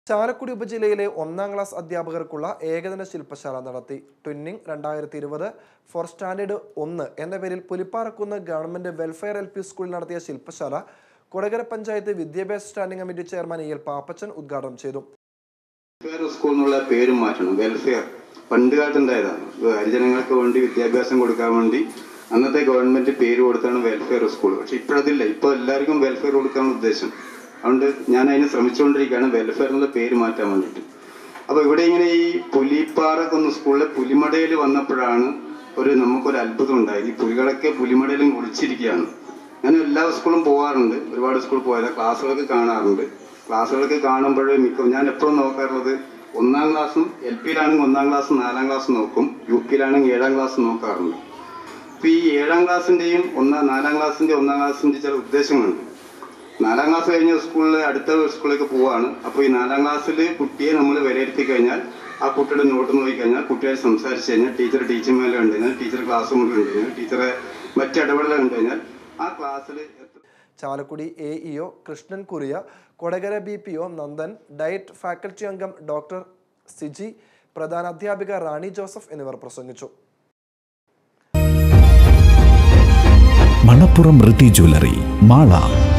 ചാലക്കുടി ഉപജില്ലയിലെ ഒന്നാം ക്ലാസ് അധ്യാപകർക്കുള്ള ഏകദിന ശില്പശാല നടത്തി ട്വിന്നിംഗ് രണ്ടായിരത്തി ഇരുപത് ഫോർ സ്റ്റാൻഡേർഡ് ഒന്ന് എന്ന പേരിൽ Pulipparakkunnu government welfare L P സ്കൂളിൽ നടത്തിയ ശില്പശാല കൊടകര പഞ്ചായത്ത് വിദ്യാഭ്യാസ standing committee chairman E L Pappachan ഉദ്ഘാടനം ചെയ്തു വെൽഫെയർ സ്കൂൾ എന്നുള്ള പേര് മാറ്റണം വെൽഫെയർ പണ്ട് കാലത്ത് ഉണ്ടായതാണ് ഹരിജനങ്ങൾക്ക് വേണ്ടി വിദ്യാഭ്യാസം കൊടുക്കാൻ വേണ്ടി അന്നത്തെ ഗവൺമെന്റ് പേര് കൊടുത്താണ് വെൽഫെയർ സ്കൂൾ പക്ഷെ ഇപ്പോഴതില്ല ഇപ്പോൾ എല്ലാവർക്കും വെൽഫെയർ കൊടുക്കാനുള്ള ഉദ്ദേശം അതുകൊണ്ട് ഞാൻ അതിന് ശ്രമിച്ചുകൊണ്ടിരിക്കുകയാണ് വെൽഫെയർ എന്നുള്ള പേര് മാറ്റാൻ വേണ്ടിയിട്ട് അപ്പോൾ ഇവിടെ ഇങ്ങനെ ഈ പുലിപ്പാറ കുന്ന് സ്കൂളിലെ പുലിമടയിൽ വന്നപ്പോഴാണ് ഒരു നമുക്കൊരു അത്ഭുതം ഉണ്ടായത് ഈ പുലികളൊക്കെ പുലിമടയിലും കുളിച്ചിരിക്കുകയാണ് ഞാൻ എല്ലാ സ്കൂളും പോകാറുണ്ട് ഒരുപാട് സ്കൂളിൽ പോയത് ക്ലാസ്സുകളൊക്കെ കാണാറുണ്ട് ക്ലാസ്സുകളൊക്കെ കാണുമ്പോൾ മിക്ക ഞാൻ എപ്പോഴും നോക്കാറുള്ളത് ഒന്നാം ക്ലാസ്സും എൽ പിയിലാണെങ്കിൽ ഒന്നാം ക്ലാസ്സും നാലാം ക്ലാസ്സും നോക്കും യു പിയിലാണെങ്കിൽ ഏഴാം ക്ലാസ് നോക്കാറുണ്ട് അപ്പൊ ഈ ഏഴാം ക്ലാസ്സിന്റെയും ഒന്നാം നാലാം ക്ലാസ്സിന്റെ ഒന്നാം ക്ലാസ്സിന്റെ ചില ഉദ്ദേശങ്ങളുണ്ട് നാലാം ക്ലാസ് കഴിഞ്ഞ സ്കൂളിൽ അടുത്ത സ്കൂളിലേക്ക് പോവാണ് അപ്പോൾ ഈ നാലാം ക്ലാസ്സിൽ കുട്ടിയെ നമ്മൾ വിലയിരുത്തി കഴിഞ്ഞാൽ ആ കുട്ടിയുടെ നോട്ട് നോക്കി കഴിഞ്ഞാൽ കുട്ടിയെ സംസാരിച്ച് കഴിഞ്ഞാൽ ടീച്ചർ ടീച്ചർമാരെ കണ്ടു കഴിഞ്ഞാൽ ടീച്ചർ ക്ലാസ് കൊണ്ട് കണ്ടു കഴിഞ്ഞാൽ ടീച്ചറെ മറ്റിടപെടൽ കണ്ടു കഴിഞ്ഞാൽ ആ ക്ലാസ്സിൽ ചാലക്കുടി എ ഇഒ കൃഷ്ണൻ കുറിയ Kodakara B P O Nandan DIET faculty അംഗം ഡോക്ടർ സിജി പ്രധാന അധ്യാപിക റാണി ജോസഫ് എന്നിവർ പ്രസംഗിച്ചു മണപ്പുറം റിട്ടി ജ്വല്ലറി മാള